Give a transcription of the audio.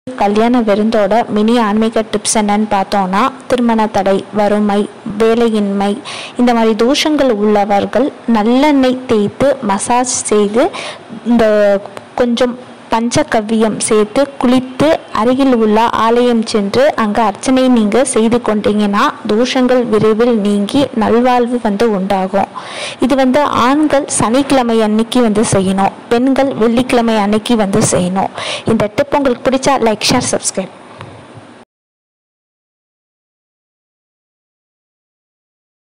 கல்யாண விருந்தோட மினி ஆன்மீக டிப்ஸ் என்னன்னு பார்த்தோம்னா திருமண தடை வறுமை வேலையின்மை இந்த மாதிரி தோஷங்கள் உள்ளவர்கள் நல்லெண்ணெய் தேய்த்து மசாஜ் செய்து இந்த கொஞ்சம் பஞ்சகவ்வியம் சேர்த்து குளித்து அருகில் உள்ள ஆலயம் சென்று அங்கே அர்ச்சனை நீங்கள் செய்து கொண்டீங்கன்னா தோஷங்கள் விரைவில் நீங்கி நல்வாழ்வு வந்து உண்டாகும் இது வந்து ஆண்கள் சனிக்கிழமை அன்னைக்கு வந்து செய்யணும் பெண்கள் வெள்ளிக்கிழமை அன்னைக்கு வந்து செய்யணும் இந்த டிப் உங்களுக்கு பிடிச்சா லைக் ஷேர் சப்ஸ்கிரைப்